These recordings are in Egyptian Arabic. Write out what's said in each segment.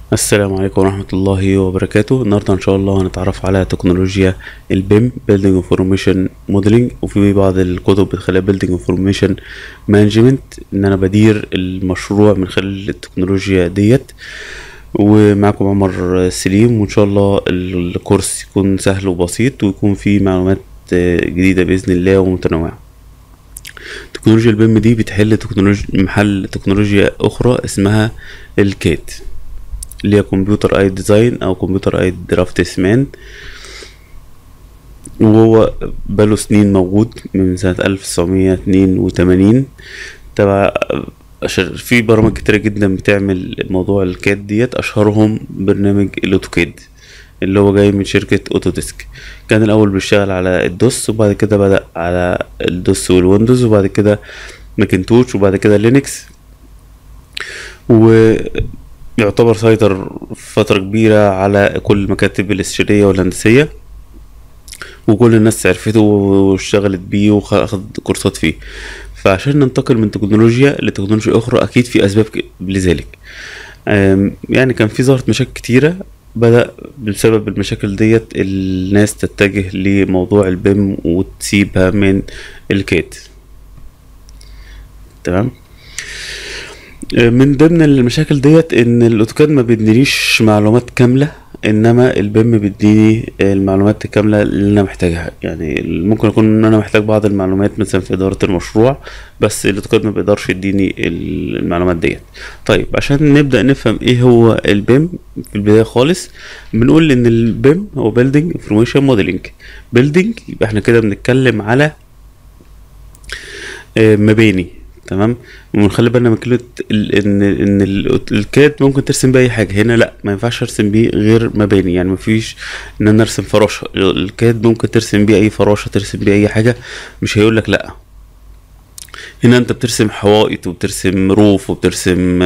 السلام عليكم ورحمة الله وبركاته النهاردة إن شاء الله هنتعرف على تكنولوجيا البيم Building Information Modeling وفي بعض الكتب بتخليها Building Information Management إن أنا بدير المشروع من خلال التكنولوجيا ديت ومعكم عمر سليم وإن شاء الله الكورس يكون سهل وبسيط ويكون فيه معلومات جديدة بإذن الله ومتنوعة تكنولوجيا البيم دي بتحل تكنولوجيا محل تكنولوجيا أخرى اسمها الكاد اللي هي كمبيوتر ايد ديزاين او كمبيوتر ايد درافتسمان وهو بقاله سنين موجود من سنة ألف تسعمية اتنين وتمانين تبع أشهر في برامج كتيرة جدا بتعمل موضوع الكاد ديت أشهرهم برنامج الأوتوكاد اللي هو جاي من شركة أوتوديسك كان الأول بيشتغل على الدوس وبعد كده بدأ على الدوس والويندوز وبعد كده ماكنتوش وبعد كده لينكس و يعتبر سيطر فترة كبيرة على كل المكاتب الاستشارية والهندسية وكل الناس عرفته واشتغلت بيه واخد كورسات فيه فعشان ننتقل من تكنولوجيا لتكنولوجيا أخرى أكيد في أسباب لذلك يعني كان في ظهرت مشاكل كتيرة بدأ بسبب المشاكل ديت الناس تتجه لموضوع البيم وتسيبها من الكاد تمام من ضمن المشاكل ديت ان الاوتوكاد ما بيدينيش معلومات كامله انما البيم بيديني المعلومات الكامله اللي انا محتاجها يعني ممكن اكون ان انا محتاج بعض المعلومات مثلا في اداره المشروع بس الاوتوكاد ما بيقدرش يديني المعلومات ديت طيب عشان نبدا نفهم ايه هو البيم في البدايه خالص بنقول ان البيم هو بيلدينج انفورميشن موديلنج بيلدينج يبقى احنا كده بنتكلم على مباني تمام ونخلي بالنا من كلمه ان ان الكاد ممكن ترسم بيه اي حاجه هنا لا ما ينفعش ارسم بيه غير مباني يعني ما فيش ان انا ارسم فراشه الكاد ممكن ترسم بيه اي فراشه ترسم بيه اي حاجه مش هيقول لك لا هنا انت بترسم حوائط وبترسم روف وبترسم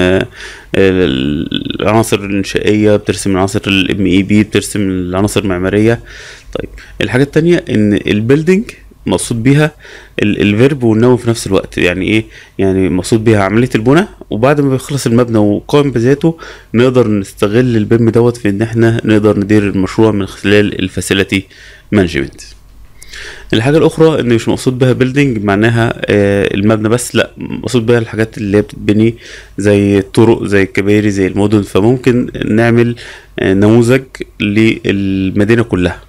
العناصر الانشائيه بترسم العناصر الام اي بي بترسم العناصر المعماريه طيب الحاجه التانية ان البيلدينج مقصود بيها الفيرب والنوم في نفس الوقت يعني ايه يعني مقصود بيها عمليه البناء وبعد ما بيخلص المبنى وقائم بذاته نقدر نستغل البيم دوت في ان احنا نقدر ندير المشروع من خلال الفاسيلتي مانجمنت الحاجة الأخرى إن مش مقصود بها بيلدينج معناها آه المبنى بس لأ مقصود بها الحاجات اللي هي بتتبني زي الطرق زي الكباري زي المدن فممكن نعمل آه نموذج للمدينة كلها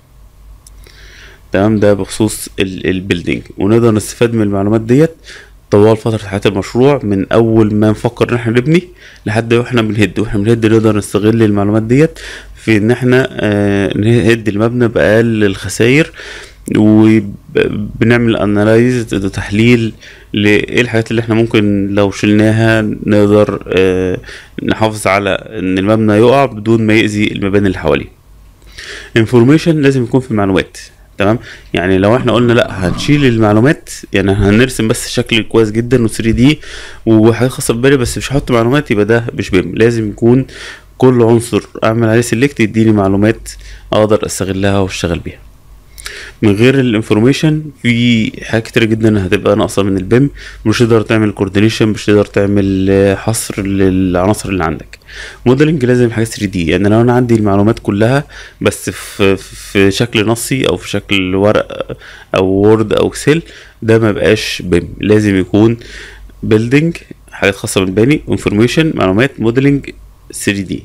تمام ده بخصوص البيلدينج ونقدر نستفاد من المعلومات ديت طوال فترة حياة المشروع من أول ما نفكر إن احنا نبني لحد واحنا بنهد واحنا بنهد نقدر نستغل المعلومات ديت في إن احنا آه نهد المبنى بأقل الخسائر وبنعمل انالايز تحليل لايه الحاجات اللي احنا ممكن لو شلناها نقدر آه نحافظ على ان المبنى يقع بدون ما يأذي المباني اللي حواليه انفورميشن لازم يكون في المعلومات تمام يعني لو احنا قلنا لا هنشيل المعلومات يعني هنرسم بس شكل كويس جدا و3 دي وحاجات خاصه ببالي بس مش هحط معلومات يبقى ده مش بيم لازم يكون كل عنصر اعمل عليه سيلكت يديني معلومات اقدر استغلها واشتغل بيها من غير الانفورميشن في حاجات كتير جدا هتبقى ناقصه من البيم مش تقدر تعمل كوردينيشن مش تقدر تعمل حصر للعناصر اللي عندك موديلنج لازم حاجات 3 دي يعني لو انا عندي المعلومات كلها بس في في شكل نصي او في شكل ورق او وورد او اكسل ده ما بقاش بيم لازم يكون بيلدينج حاجات خاصه بالباني انفورميشن معلومات موديلنج 3 دي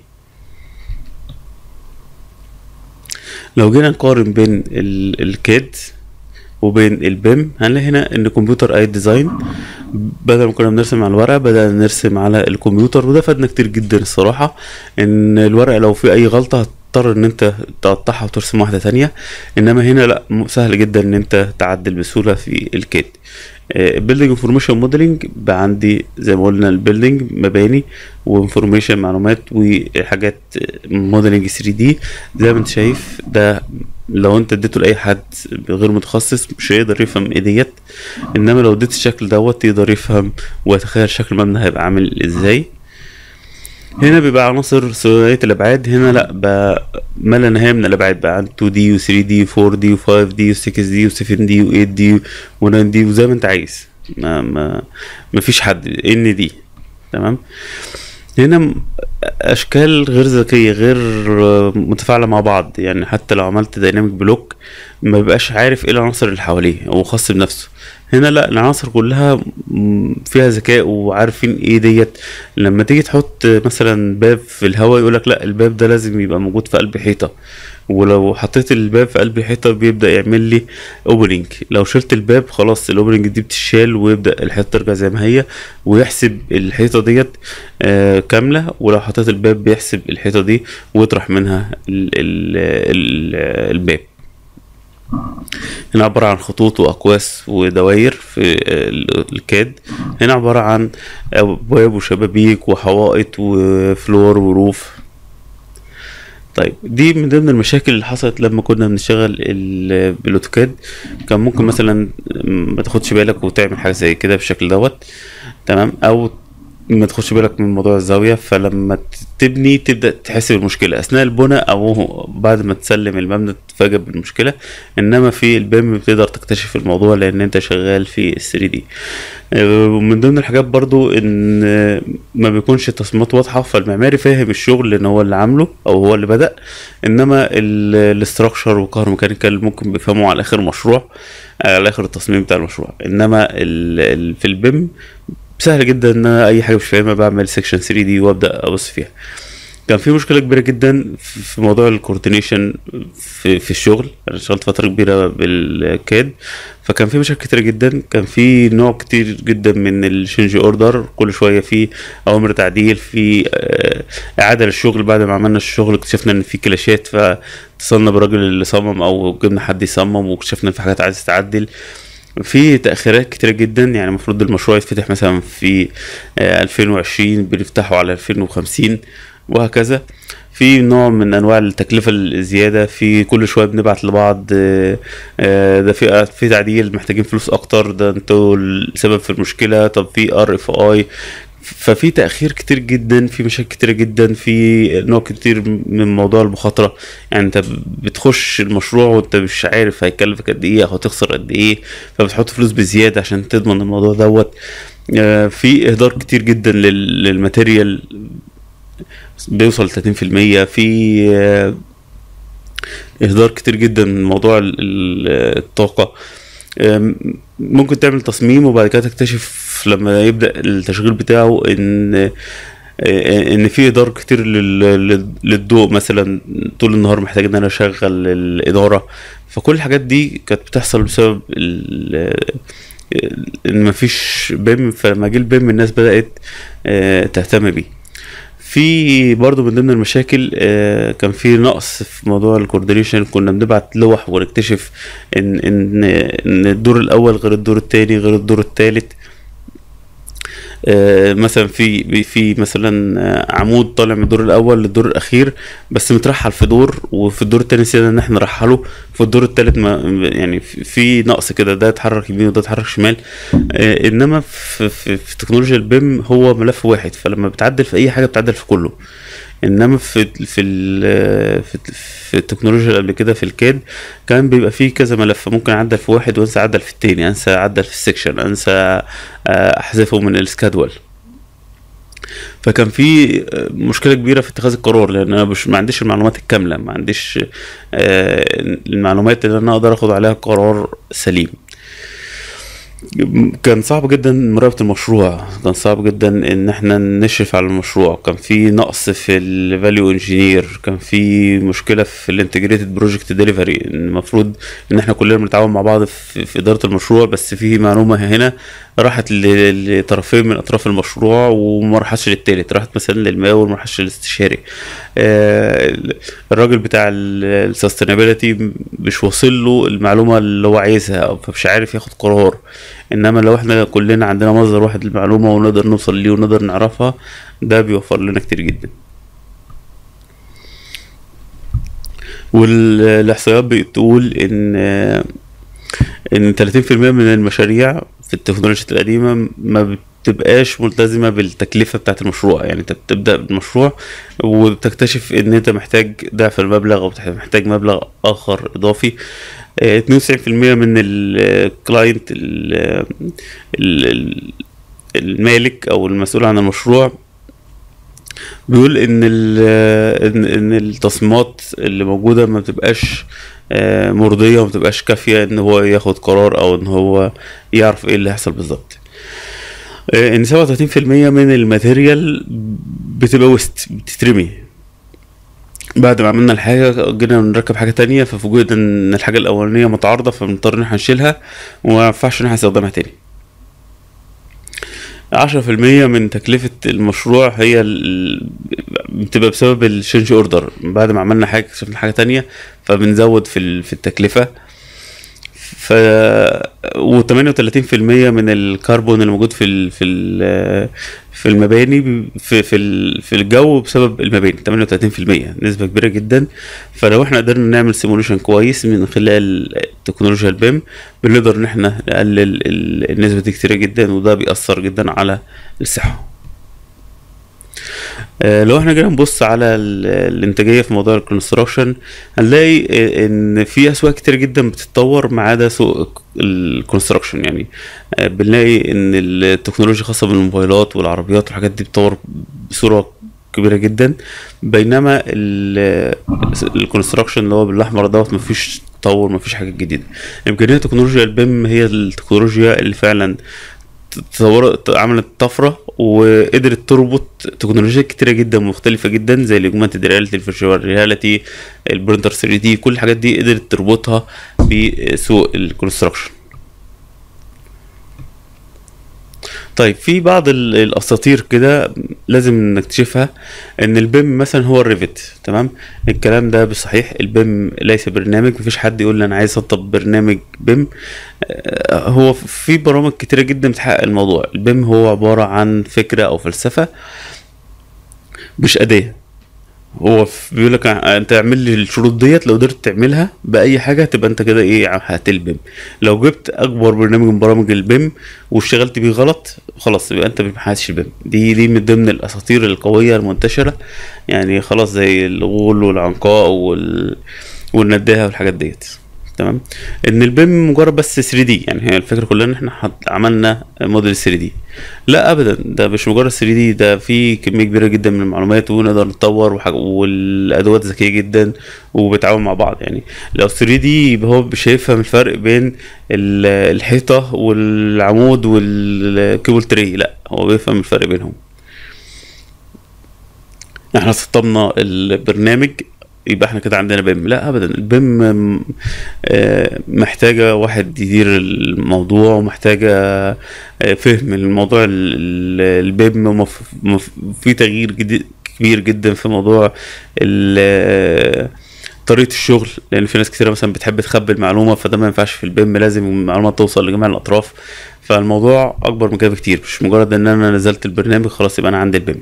لو جينا نقارن بين الكاد وبين البيم هنلاقي هنا ان كمبيوتر اي ديزاين بدل ما كنا بنرسم على الورقه بدأنا نرسم على الكمبيوتر وده فادنا كتير جدا الصراحه ان الورقه لو في اي غلطه هتضطر ان انت تقطعها وترسم واحده تانية انما هنا لا سهل جدا ان انت تعدل بسهوله في الكاد البيلدينج انفورميشن موديلنج بقى عندي زي ما قلنا البيلدينج مباني وانفورميشن معلومات وحاجات موديلنج 3 دي زي ما انت شايف ده لو انت اديته لاي حد غير متخصص مش هيقدر يفهم ايه ديت انما لو اديت الشكل دوت يقدر يفهم ويتخيل شكل المبنى هيبقى عامل ازاي هنا بيبقى عناصر ثنائية الأبعاد هنا لأ بقى ما لا نهاية من الأبعاد بقى عند 2 دي و 3 دي و 4 دي و 5 دي و 6 دي و 7 دي و 8 دي و 9 دي وزي ما أنت عايز ما ما ما فيش حد ان دي تمام هنا م- اشكال غير ذكيه غير متفاعله مع بعض يعني حتى لو عملت دايناميك بلوك ما بيبقاش عارف ايه العناصر اللي حواليه هو خاص بنفسه هنا لا العناصر كلها م- فيها ذكاء وعارفين ايه ديت لما تيجي تحط مثلا باب في الهواء يقولك لا الباب ده لازم يبقى موجود في قلب حيطه ولو حطيت الباب في قلب الحيطه بيبدا يعمل لي اوبننج لو شلت الباب خلاص الاوبننج دي بتشال ويبدا الحيطه ترجع زي ما هي ويحسب الحيطه ديت آه كامله ولو حطيت الباب بيحسب الحيطه دي ويطرح منها ال ال ال الباب هنا عبارة عن خطوط وأقواس ودوائر في ال- الكاد هنا عبارة عن أبواب وشبابيك وحوائط وفلور وروف طيب دي من ضمن المشاكل اللي حصلت لما كنا بنشتغل ال- بالاوتوكاد كان ممكن مثلا ما تاخدش بالك وتعمل حاجه زي كده بالشكل دوت تمام او ما تاخدش بالك من موضوع الزاويه فلما ت- تبني تبدا تحس بالمشكله اثناء البناء او بعد ما تسلم المبنى تتفاجئ بالمشكله انما في البيم بتقدر تكتشف الموضوع لان انت شغال في ال 3 دي ومن ضمن الحاجات برضو ان آه، ما بيكونش التصميمات واضحه فالمعماري فاهم الشغل لان هو اللي عامله او هو اللي بدا انما الاستراكشر والكهروميكانيكال ممكن بيفهموا على اخر مشروع على اخر التصميم بتاع المشروع انما ال ال في البيم سهل جدا ان انا اي حاجه مش فاهمها بعمل سيكشن 3 دي وابدا ابص فيها كان في مشكله كبيره جدا في في موضوع الكوردينيشن في, في الشغل انا اشتغلت فتره كبيره بالكاد فكان في مشاكل كتير جدا كان في نوع كتير جدا من الشنج اوردر كل شويه في اوامر تعديل في آه، اعاده للشغل بعد ما عملنا الشغل اكتشفنا ان في كلاشات فاتصلنا بالراجل اللي صمم او جبنا حد يصمم واكتشفنا ان في حاجات عايزه تتعدل في تأخيرات كتيرة جدا يعني المفروض المشروع يتفتح مثلا في آه، 2020 بنفتحه على 2050 وهكذا في نوع من انواع التكلفه الزياده في كل شويه بنبعت لبعض آه، آه، ده في في تعديل محتاجين فلوس اكتر ده انتوا السبب في المشكله طب في ار اف اي ففي تاخير كتير جدا في مشاكل كتير جدا في نوع كتير من موضوع المخاطره يعني انت بتخش المشروع وانت مش عارف هيكلفك قد ايه او هتخسر قد ايه فبتحط فلوس بزياده عشان تضمن الموضوع دوت آه، في اهدار كتير جدا لل- للماتيريال بيوصل 30% في آه، اهدار كتير جدا من موضوع ال- ال- الطاقه آم، ممكن تعمل تصميم وبعد كده تكتشف لما يبدا التشغيل بتاعه ان آه، ان في اهدار كتير لل- لل- للضوء مثلا طول النهار محتاج ان انا اشغل الاداره فكل الحاجات دي كانت بتحصل بسبب ال- ان مفيش بيم فلما جه البيم الناس بدات آه، تهتم بيه في برضو من ضمن المشاكل آه، كان في نقص في موضوع الكوردينيشن كنا بنبعت لوح ونكتشف ان ان ان الدور الاول غير الدور التاني غير الدور التالت آه، مثلا في في مثلا آه، عمود طالع من الدور الاول للدور الاخير بس مترحل في دور وفي الدور التاني نسينا ان احنا نرحله في الدور التالت ما يعني في- في نقص كده ده اتحرك يمين وده اتحرك شمال آه، انما في, في, في تكنولوجيا البيم هو ملف واحد فلما بتعدل في اي حاجه بتعدل في كله انما في في ال- في, في التكنولوجيا اللي قبل كده في الكاد كان بيبقى فيه كذا ملف ممكن اعدل في واحد وانسى اعدل في التاني انسى اعدل في السكشن انسى آه، احذفه من السكادول فكان في آه، مشكله كبيره في اتخاذ القرار لان انا مش ما عنديش المعلومات الكامله ما عنديش آه، المعلومات اللي انا اقدر اخد عليها قرار سليم كان صعب جدا مراقبة المشروع كان صعب جدا ان احنا نشرف على المشروع كان في نقص في الفاليو انجينير كان في مشكلة في الانتجريتد بروجكت ديليفري المفروض ان احنا كلنا بنتعاون مع بعض في, في ادارة المشروع بس في معلومة هنا راحت ل- لطرفين من اطراف المشروع وما راحتش للتالت راحت مثلا للمقاول وما راحتش للاستشاري آه، الراجل بتاع السستينابيلتي مش واصل له المعلومه اللي هو عايزها أو فمش عارف ياخد قرار انما لو احنا كلنا عندنا مصدر واحد للمعلومه ونقدر نوصل ليه ونقدر نعرفها ده بيوفر لنا كتير جدا والاحصائيات بتقول ان ان 30% من المشاريع في التكنولوجيا القديمه ما بتبقاش ملتزمه بالتكلفه بتاعه المشروع يعني انت بتبدا بالمشروع وبتكتشف ان انت محتاج ضعف المبلغ او محتاج مبلغ اخر اضافي آه، 92% من الكلاينت المالك او المسؤول عن المشروع بيقول ان ال ان ان التصميمات اللي موجوده ما بتبقاش آه، مرضيه وما بتبقاش كافيه ان هو ياخد قرار او ان هو يعرف ايه اللي هيحصل بالظبط آه، ان 37% من الماتيريال بتبقى ويست بتترمي بعد ما عملنا الحاجة جينا نركب حاجة تانية ففوجئنا ان الحاجة الأولانية متعارضة فبنضطر ان احنا نشيلها وما ينفعش ان احنا نستخدمها تاني عشرة في المية من تكلفة المشروع هي ال- بتبقى بسبب الشنج اوردر بعد ما عملنا حاجة اكتشفنا حاجة تانية فبنزود في ال- في التكلفة ف و 38% من الكربون اللي موجود في ال... في ال... في المباني ب- في في ال... في الجو بسبب المباني 38% نسبة كبيرة جدا فلو احنا قدرنا نعمل سيموليشن كويس من خلال تكنولوجيا البيم بنقدر ان احنا نقلل ال- النسبة دي كتيرة جدا وده بيأثر جدا على الصحة آه، لو احنا جينا نبص على ال- الانتاجيه في موضوع الكونستراكشن هنلاقي آه، ان في اسواق كتير جدا بتتطور ما عدا سوق الكونستراكشن يعني آه، بنلاقي ان التكنولوجيا الخاصه بالموبايلات والعربيات والحاجات دي بتتطور بصوره كبيره جدا بينما الكونستراكشن اللي هو بالاحمر دوت مفيش تطور مفيش حاجه جديده امكانيه تكنولوجيا البيم هي التكنولوجيا اللي فعلا تطورت عملت طفره وقدرت تربط تكنولوجيات كتيره جدا مختلفه جدا زي الاوجمانتد رياليتي الفيرتشوال رياليتي البرنتر 3 دي كل الحاجات دي قدرت تربطها بسوق الكونستراكشن طيب في بعض ال- الاساطير كده لازم نكتشفها ان البيم مثلا هو الريفت تمام الكلام ده مش صحيح البيم ليس برنامج مفيش حد يقول لي انا عايز اسطب برنامج بيم آه، هو في برامج كتيرة جدا بتحقق الموضوع البيم هو عبارة عن فكرة او فلسفة مش أداة هو ف- بيقول لك انت اعمل لي الشروط ديت لو قدرت تعملها باي حاجه تبقى انت كده ايه هتلبم لو جبت اكبر برنامج من برامج البيم واشتغلت بيه غلط خلاص يبقى انت ما حاسش البيم دي دي من ضمن الاساطير القويه المنتشره يعني خلاص زي الغول والعنقاء وال والنداهه والحاجات ديت تمام ان البيم مجرد بس 3 دي يعني هي الفكره كلها ان احنا حط عملنا موديل 3 دي لا ابدا ده مش مجرد 3 دي ده في كميه كبيره جدا من المعلومات ونقدر نطور وحاج... والادوات ذكيه جدا وبتعاون مع بعض يعني لو 3 دي يبقى هو مش هيفهم الفرق بين ال- الحيطه والعمود والكيبل تري لا هو بيفهم الفرق بينهم احنا سطبنا البرنامج يبقى احنا كده عندنا بيم لا ابدا البيم م- آه، محتاجه واحد يدير الموضوع ومحتاجه آه، فهم الموضوع ال- ال- البيم ومف- مف- في تغيير جديد كبير جدا في موضوع ال- آه، طريقه الشغل لان في ناس كتير مثلا بتحب تخبي المعلومه فده ما ينفعش في البيم لازم المعلومات توصل لجميع الاطراف فالموضوع اكبر من كده بكتير مش مجرد ان انا نزلت البرنامج خلاص يبقى انا عندي البيم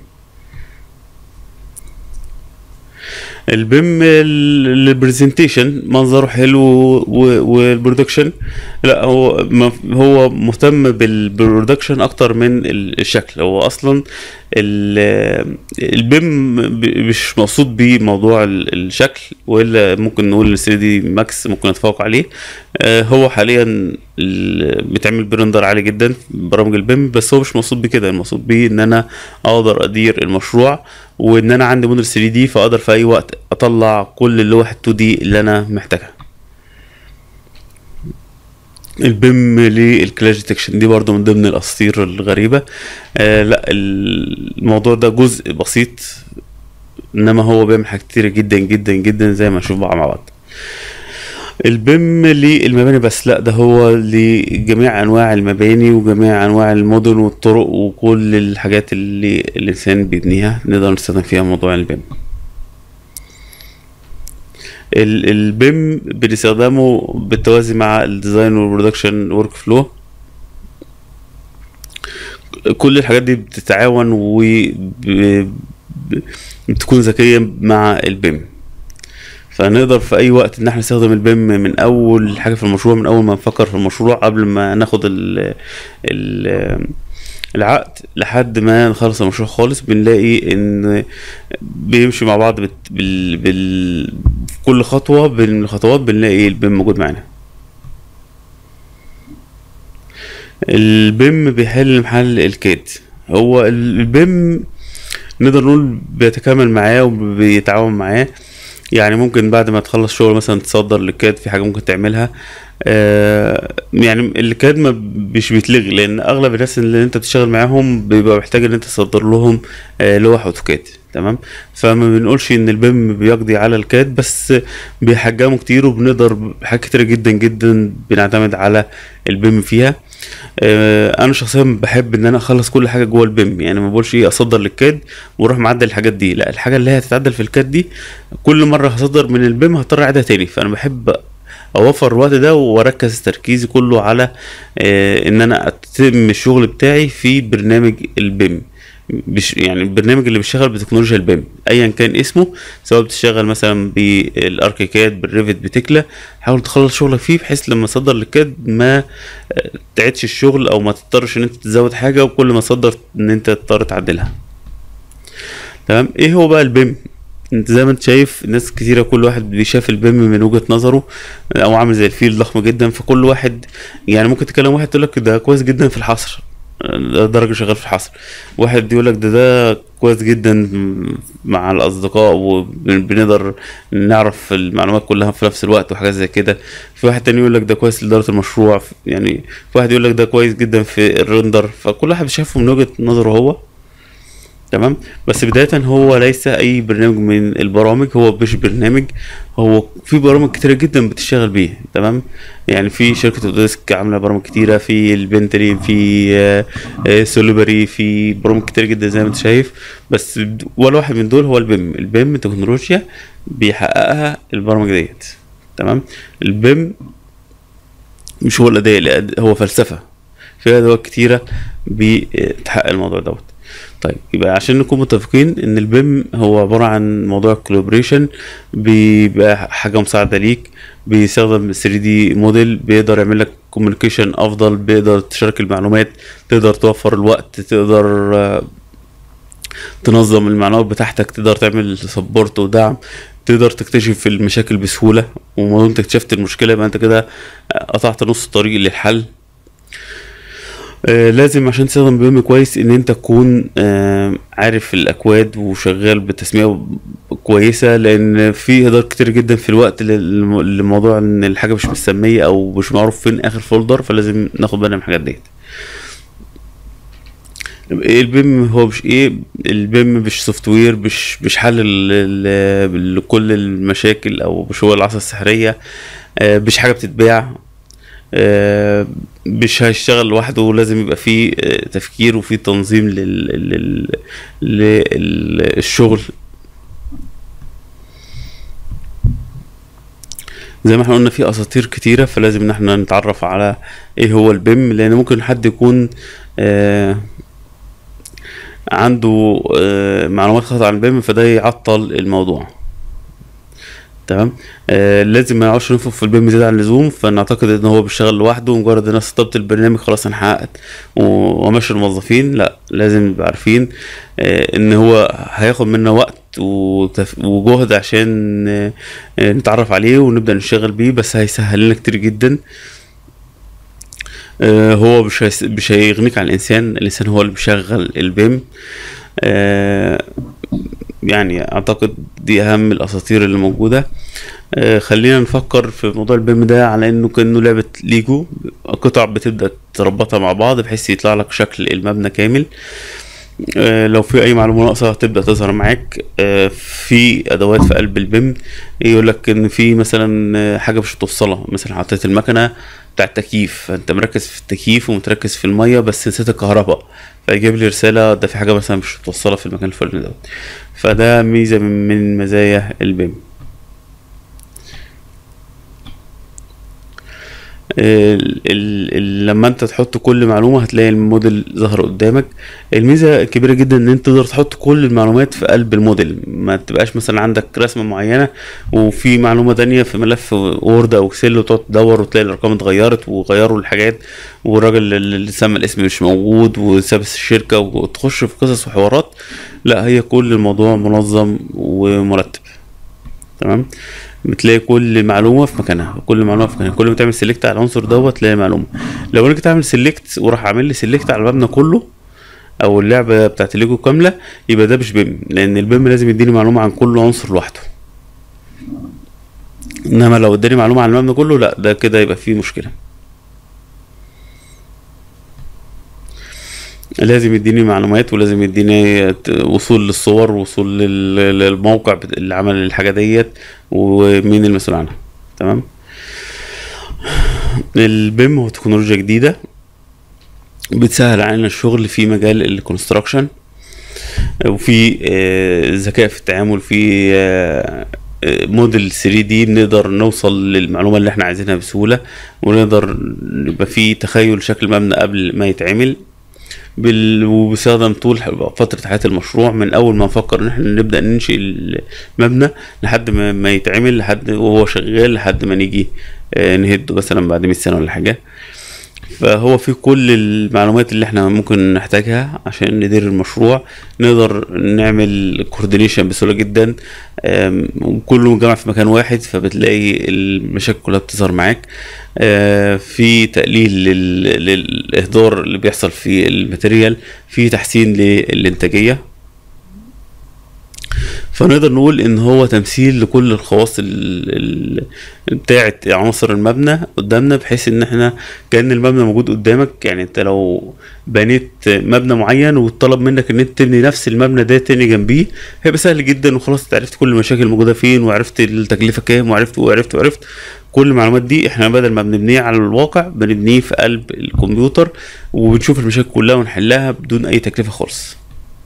البيم البرزنتيشن منظره حلو و- والبرودكشن لا هو م- هو مهتم بال- بالبرودكشن اكتر من ال- الشكل هو اصلا ال- البيم ب- مش مقصود بيه موضوع ال- الشكل والا ممكن نقول 3 دي ماكس ممكن نتفوق عليه آه، هو حاليا ال- بتعمل برندر عالي جدا في برامج البيم بس هو مش مقصود بكده المقصود بيه ان انا اقدر ادير المشروع وان انا عندي موديل 3 دي فاقدر في اي وقت اطلع كل اللوح 2 دي اللي انا محتاجها البيم للكلاش ديتكشن دي برضو من ضمن الاساطير الغريبه آه لا الموضوع ده جزء بسيط انما هو بيعمل حاجات كتيره جدا جدا جدا زي ما نشوف بقى مع بعض البيم للمباني بس لا ده هو لجميع انواع المباني وجميع انواع المدن والطرق وكل الحاجات اللي الانسان بيبنيها نقدر نستخدم فيها موضوع البيم ال- البيم بنستخدمه بالتوازي مع الديزاين والبرودكشن ورك فلو كل الحاجات دي بتتعاون وبتكون ذكية مع البيم فنقدر في اي وقت ان احنا نستخدم البيم من اول حاجه في المشروع من اول ما نفكر في المشروع قبل ما ناخد ال ال العقد لحد ما نخلص المشروع خالص بنلاقي ان بيمشي مع بعض بت بال بال في كل خطوه من الخطوات بنلاقي البيم موجود معانا البيم بيحل محل الكاد هو البيم نقدر نقول بيتكامل معاه وبيتعاون معاه يعني ممكن بعد ما تخلص شغل مثلا تصدر للكاد في حاجه ممكن تعملها آه يعني الكاد ما مش بيتلغي لان اغلب الناس اللي انت بتشتغل معاهم بيبقى محتاج ان انت تصدر لهم آه لوح اوتوكاد تمام فما بنقولش ان البيم بيقضي على الكاد بس بيحجمه كتير وبنقدر حاجات كتيرة جدا جدا بنعتمد على البيم فيها آه، انا شخصيا بحب ان انا اخلص كل حاجه جوه البيم يعني ما بقولش ايه اصدر للكاد واروح معدل الحاجات دي لا الحاجه اللي هي هتتعدل في الكاد دي كل مره هصدر من البيم هضطر اعيدها تاني فانا بحب اوفر الوقت ده واركز تركيزي كله على آه، ان انا اتم الشغل بتاعي في برنامج البيم بش يعني البرنامج اللي بيشتغل بتكنولوجيا البيم ايا كان اسمه سواء بتشتغل مثلا بالاركيكاد بالريفت بتكلا حاول تخلص شغلك فيه بحيث لما تصدر للكاد ما آه، تعيدش الشغل او ما تضطرش ان انت تزود حاجه وكل ما تصدر ان انت تضطر تعدلها تمام ايه هو بقى البيم انت زي ما انت شايف ناس كتيرة كل واحد بيشاف البيم من وجهة نظره او عامل زي الفيل ضخم جدا فكل واحد يعني ممكن تكلم واحد تقول لك ده كويس جدا في الحصر ده درجة شغال في الحصر واحد يقول لك ده ده كويس جدا مع الأصدقاء وبنقدر نعرف المعلومات كلها في نفس الوقت وحاجات زي كده في واحد تاني يقول لك ده كويس لإدارة المشروع يعني في واحد يقول لك ده كويس جدا في الرندر فكل واحد شايفه من وجهة نظره هو تمام بس بداية هو ليس أي برنامج من البرامج هو مش برنامج هو في برامج كتيرة جدا بتشتغل بيه تمام يعني في شركة اوديسك عاملة برامج كتيرة في البنتلي في آه، آه، سوليبري في برامج كتيرة جدا زي ما انت شايف بس بد- ولا واحد من دول هو البيم البيم تكنولوجيا بيحققها البرامج ديت تمام البيم مش هو الأداة الأد- هو فلسفة في أدوات كتيرة بتحقق الموضوع دوت طيب يبقى عشان نكون متفقين ان البيم هو عبارة عن موضوع كولابريشن بيبقى حاجة مساعدة ليك بيستخدم 3 دي موديل بيقدر يعمل لك كوميونيكيشن افضل بيقدر تشارك المعلومات تقدر توفر الوقت تقدر آه، تنظم المعلومات بتاعتك تقدر تعمل سبورت ودعم تقدر تكتشف المشاكل بسهولة وما انت اكتشفت المشكلة يبقى انت كده قطعت نص الطريق للحل آه، لازم عشان تستخدم بيم كويس ان انت تكون آه، عارف الاكواد وشغال بتسمية كويسة لان في هدار كتير جدا في الوقت للم- لموضوع ان الحاجة مش مسمية او مش معروف فين اخر فولدر فلازم ناخد بالنا من الحاجات ديت ايه البيم هو مش ايه البيم مش سوفت وير مش مش حل ال- ال- لكل المشاكل او مش هو العصا السحرية آه، مش حاجة بتتباع آه، مش هيشتغل لوحده لازم يبقى فيه آه، تفكير وفيه تنظيم لل... لل... للشغل زي ما احنا قلنا في اساطير كتيرة فلازم ان احنا نتعرف على ايه هو البيم لان ممكن حد يكون آه عنده آه معلومات خاطئة عن البيم فده يعطل الموضوع تمام آه لازم ما نقعدش ننفخ في البيم زيادة عن اللزوم فنعتقد ان هو بيشتغل لوحده مجرد ان انا سطبت البرنامج خلاص انا حققت و- وماشي الموظفين لا لازم نبقى عارفين آه ان هو هياخد منا وقت وتف... وجهد عشان آه آه، نتعرف عليه ونبدأ نشتغل بيه بس هيسهل لنا كتير جدا آه، هو مش هيس- مش هيغنيك عن الانسان الانسان هو اللي بيشغل البيم آه، يعني اعتقد دي اهم الاساطير اللي موجوده آه، خلينا نفكر في موضوع البيم ده على انه كانه لعبه ليجو قطع بتبدا تربطها مع بعض بحيث يطلع لك شكل المبنى كامل آه، لو في اي معلومه ناقصه هتبدا تظهر معاك آه، في ادوات في قلب البيم يقول لك ان في مثلا آه، حاجه مش هتوصلها مثلا حطيت المكنه بتاع التكييف فانت مركز في التكييف ومتركز في الميه بس نسيت الكهرباء فيجيب لي رساله ده في حاجه مثلا مش متوصله في المكان الفلاني دوت فده ميزه من من مزايا البيم ال ال ال لما انت تحط كل معلومه هتلاقي الموديل ظهر قدامك الميزه الكبيره جدا ان انت تقدر تحط كل المعلومات في قلب الموديل ما تبقاش مثلا عندك رسمه معينه وفي معلومه تانية في ملف وورد او اكسل وتقعد تدور وتلاقي الارقام اتغيرت وغيروا الحاجات والراجل اللي سمى الاسم مش موجود وساب الشركه وتخش في قصص وحوارات لا هي كل الموضوع منظم ومرتب تمام بتلاقي كل معلومه في مكانها كل معلومه في مكانها كل ما تعمل سيلكت على العنصر دوت تلاقي معلومه لو انا جيت اعمل سيلكت وراح عامل لي سيلكت على المبنى كله او اللعبه بتاعت الليجو كامله يبقى ده مش بيم لان البيم لازم يديني معلومه عن كل عنصر لوحده انما لو اداني معلومه عن المبنى كله لا ده كده يبقى فيه مشكله لازم يديني معلومات ولازم يديني ت- وصول للصور وصول لل- للموقع بت- اللي عمل الحاجه ديت ومين المسؤول عنها تمام البيم هو تكنولوجيا جديده بتسهل علينا الشغل في مجال الكونستراكشن وفي آه، ذكاء في التعامل في آه، آه، موديل 3 دي بنقدر نوصل للمعلومه اللي احنا عايزينها بسهوله ونقدر يبقى في تخيل شكل مبنى قبل ما يتعمل بال... وبيستخدم طول ح- فترة حياة المشروع من أول ما نفكر إن احنا نبدأ ننشئ المبنى لحد ما, ما يتعمل لحد وهو شغال لحد ما نيجي آه، نهده مثلا بعد 100 سنة ولا حاجة فهو في كل المعلومات اللي احنا ممكن نحتاجها عشان ندير المشروع نقدر نعمل كوردينيشن بسهولة جدا آم، وكله مجمع في مكان واحد فبتلاقي المشاكل كلها بتظهر معاك آه، في تقليل لل- للإهدار اللي بيحصل في الماتيريال في تحسين للإنتاجية فنقدر نقول ان هو تمثيل لكل الخواص ال- ال- بتاعه عناصر المبنى قدامنا بحيث ان احنا كان المبنى موجود قدامك يعني انت لو بنيت مبنى معين وطلب منك ان انت تبني نفس المبنى ده تاني جنبيه هيبقى سهل جدا وخلاص انت عرفت كل المشاكل الموجوده فين وعرفت التكلفه كام وعرفت وعرفت وعرفت كل المعلومات دي احنا بدل ما بنبنيه على الواقع بنبنيه في قلب الكمبيوتر وبنشوف المشاكل كلها ونحلها بدون اي تكلفه خالص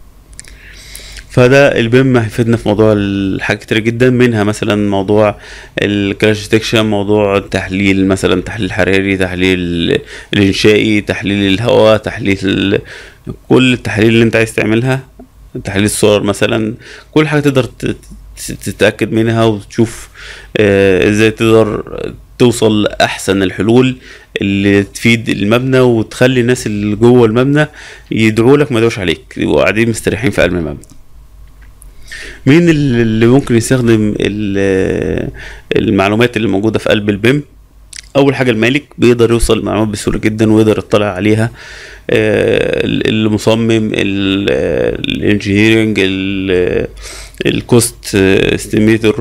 فده البيم هيفيدنا في موضوع الحاجات كتير جدا منها مثلا موضوع الكراش ديتكشن موضوع تحليل مثلا تحليل حراري تحليل الانشائي تحليل الهواء تحليل ال- كل التحاليل اللي انت عايز تعملها تحليل الصور مثلا كل حاجه تقدر ت- ت- تتاكد منها وتشوف آه، ازاي تقدر توصل لاحسن الحلول اللي تفيد المبنى وتخلي الناس اللي جوه المبنى يدعوا لك ما يدعوش عليك يبقوا قاعدين مستريحين في قلب المبنى مين اللي اللي ممكن يستخدم ال- المعلومات اللي موجودة في قلب البيم أول حاجة المالك بيقدر يوصل المعلومات بسهولة جدا ويقدر يطلع عليها آه، المصمم الانجينيرنج الكوست استيميتور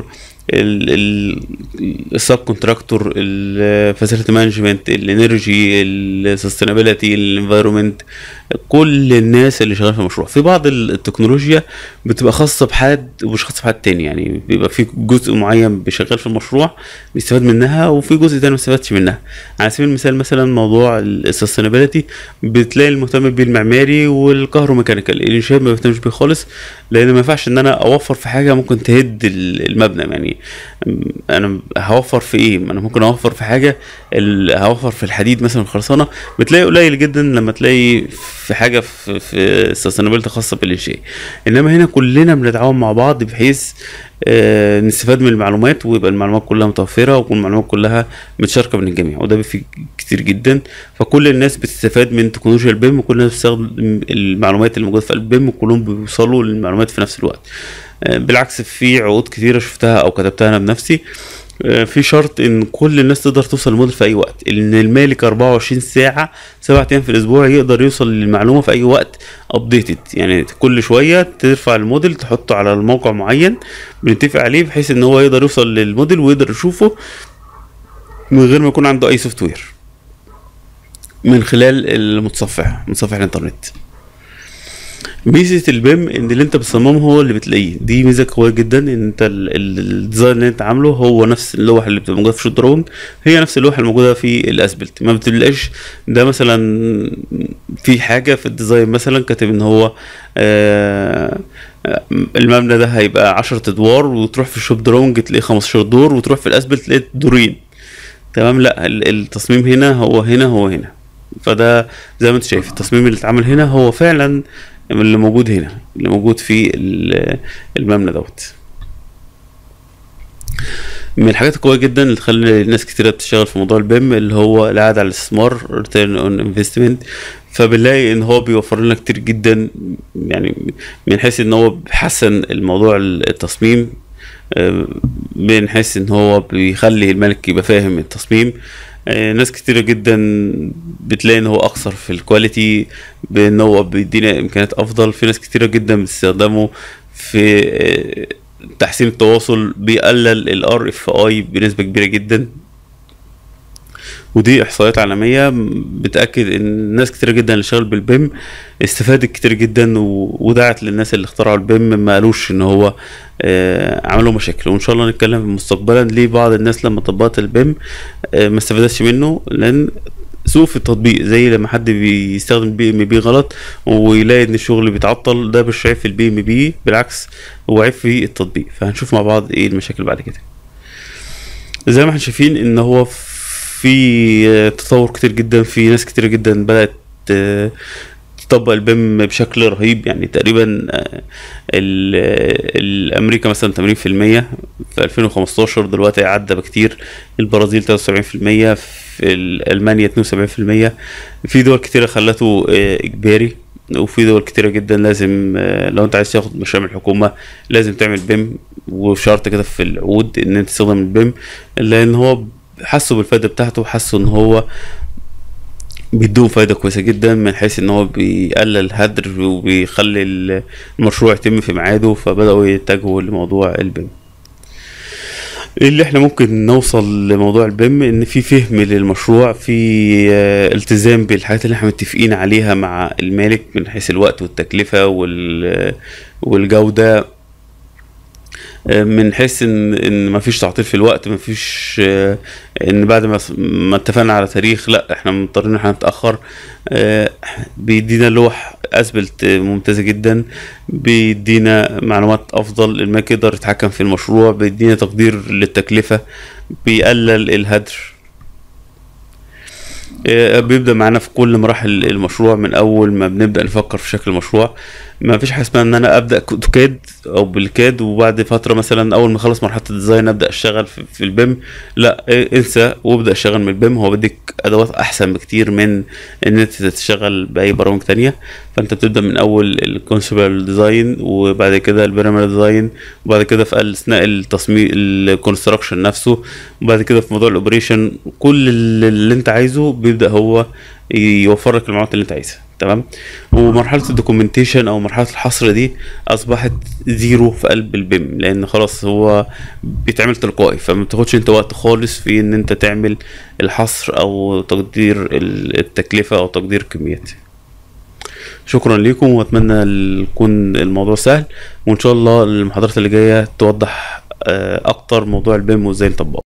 السب كونتراكتور الفاسيلتي مانجمنت الانرجي السستينابيلتي الانفايرمنت كل الناس اللي شغاله في المشروع في بعض ال- التكنولوجيا بتبقى خاصه بحد ومش خاصه بحد تاني يعني بيبقى في جزء معين بيشغل في المشروع بيستفاد منها وفي جزء تاني ما بيستفادش منها على سبيل المثال مثلا موضوع السستينابيلتي بتلاقي المهتم بيه المعماري والكهروميكانيكال الانشاء ما بيهتمش بيه خالص لان ما ينفعش ان انا اوفر في حاجه ممكن تهد ال- المبنى يعني انا هوفر في ايه انا ممكن اوفر في حاجه ال- هوفر في الحديد مثلا الخرسانه بتلاقي قليل جدا لما تلاقي في حاجه في في السستينابيلتي خاصه بالانشاء انما هنا كلنا بنتعاون مع بعض بحيث آه، نستفاد من المعلومات ويبقى المعلومات كلها متوفره ويكون المعلومات كلها متشاركه بين الجميع وده بيفيد كتير جدا فكل الناس بتستفاد من تكنولوجيا البيم وكل الناس بتستخدم المعلومات اللي موجوده في البيم وكلهم بيوصلوا للمعلومات في نفس الوقت آه، بالعكس في عقود كتيره شفتها او كتبتها انا بنفسي آه، في شرط ان كل الناس تقدر توصل للموديل في اي وقت ان المالك 24 ساعه سبعة ايام في الاسبوع يقدر يوصل للمعلومه في اي وقت ابديتد يعني كل شويه ترفع الموديل تحطه على الموقع معين بنتفق عليه بحيث ان هو يقدر يوصل للموديل ويقدر يشوفه من غير ما يكون عنده اي سوفت وير من خلال المتصفح متصفح الانترنت ميزه البيم ان اللي انت بتصممه هو اللي بتلاقيه دي ميزه قويه جدا ان انت ال- ال- الديزاين اللي انت عامله هو نفس اللوحه اللي بتبقى موجوده في شوت دراونج هي نفس اللوحه الموجوده في الاسبلت ما بتلاقيش ده مثلا في حاجه في الديزاين مثلا كاتب ان هو آه المبنى ده هيبقى 10 ادوار وتروح في الشوب دراونج تلاقيه 15 دور وتروح في الاسبلت تلاقي دورين تمام لا ال- التصميم هنا هو هنا هو هنا فده زي ما انت شايف التصميم اللي اتعمل هنا هو فعلا اللي موجود هنا اللي موجود في ال- المبنى دوت من الحاجات القوية جدا اللي تخلي ناس كتيرة بتشتغل في موضوع البيم اللي هو العائد على الاستثمار return on investment فبنلاقي ان هو بيوفر لنا كتير جدا يعني من حيث ان هو بيحسن الموضوع التصميم آه، من حيث ان هو بيخلي الملك يبقى فاهم التصميم آه، ناس كتيرة جدا بتلاقي ان هو اقصر في الكواليتي بان هو بيدينا امكانيات افضل في ناس كتيرة جدا بتستخدمه في آه، تحسين التواصل بيقلل الار اف اي بنسبة كبيرة جدا ودي احصائيات عالميه بتاكد ان ناس كتير جدا اللي شغال بالبيم استفادت كتير جدا و- ودعت للناس اللي اخترعوا البيم ما قالوش ان هو آه، عملوا مشاكل وان شاء الله نتكلم مستقبلا ليه بعض الناس لما طبقت البيم آه، ما استفادتش منه لان سوء في التطبيق زي لما حد بيستخدم بي ام بي غلط ويلاقي ان الشغل بيتعطل ده مش عيب في البي ام بي بالعكس هو عيب في التطبيق فهنشوف مع بعض ايه المشاكل بعد كده زي ما احنا شايفين ان هو في آه، تطور كتير جدا في ناس كتير جدا بدأت آه، تطبق البيم بشكل رهيب يعني تقريبا آه، ال- آه، الامريكا مثلا 80% في 2015 دلوقتي عدى بكتير البرازيل 73% في ال- المانيا 72% في دول كتيرة خلته آه، اجباري وفي دول كتيرة جدا لازم آه، لو انت عايز تاخد مشروع من الحكومة لازم تعمل بيم وشرط كده في العقود ان انت تستخدم البيم لان هو حسوا بالفايدة بتاعته حسوا ان هو بيدوهم فايدة كويسة جدا من حيث ان هو بيقلل الهدر وبيخلي ال- المشروع يتم في ميعاده فبدأوا يتجهوا لموضوع البيم ايه اللي احنا ممكن نوصل لموضوع البيم ان في فهم للمشروع في آه، التزام بالحاجات اللي احنا متفقين عليها مع المالك من حيث الوقت والتكلفة وال والجودة آه، من حيث ان ان مفيش تعطيل في الوقت مفيش آه، ان بعد ما ما اتفقنا على تاريخ لا احنا مضطرين ان احنا نتاخر آه، بيدينا لوح اسبلت ممتازه جدا بيدينا معلومات افضل المالك يقدر يتحكم في المشروع بيدينا تقدير للتكلفه بيقلل الهدر آه، بيبدأ معانا في كل مراحل المشروع من أول ما بنبدأ نفكر في شكل المشروع ما فيش حاجة اسمها إن أنا أبدأ كاد أو بالكاد وبعد فترة مثلا أول ما أخلص مرحلة الديزاين أبدأ أشتغل في, في البيم لا إيه، انسى وابدأ اشتغل من البيم هو بيديك أدوات أحسن بكتير من إن أنت تشتغل بأي برامج تانية فأنت بتبدأ من أول الكونسبل ديزاين وبعد كده البرامج ديزاين وبعد كده في أثناء التصميم الكونستراكشن نفسه وبعد كده في موضوع الأوبريشن كل اللي اللي أنت عايزه بيبدأ هو يوفر لك المعلومات اللي أنت عايزها تمام ومرحله الدوكيومنتيشن او مرحله الحصر دي اصبحت زيرو في قلب البيم لان خلاص هو بيتعمل تلقائي فما بتاخدش انت وقت خالص في ان انت تعمل الحصر او تقدير ال- التكلفه او تقدير الكميات شكرا لكم واتمنى يكون الموضوع سهل وان شاء الله المحاضرات اللي جايه توضح آه، اكتر موضوع البيم وازاي نطبقه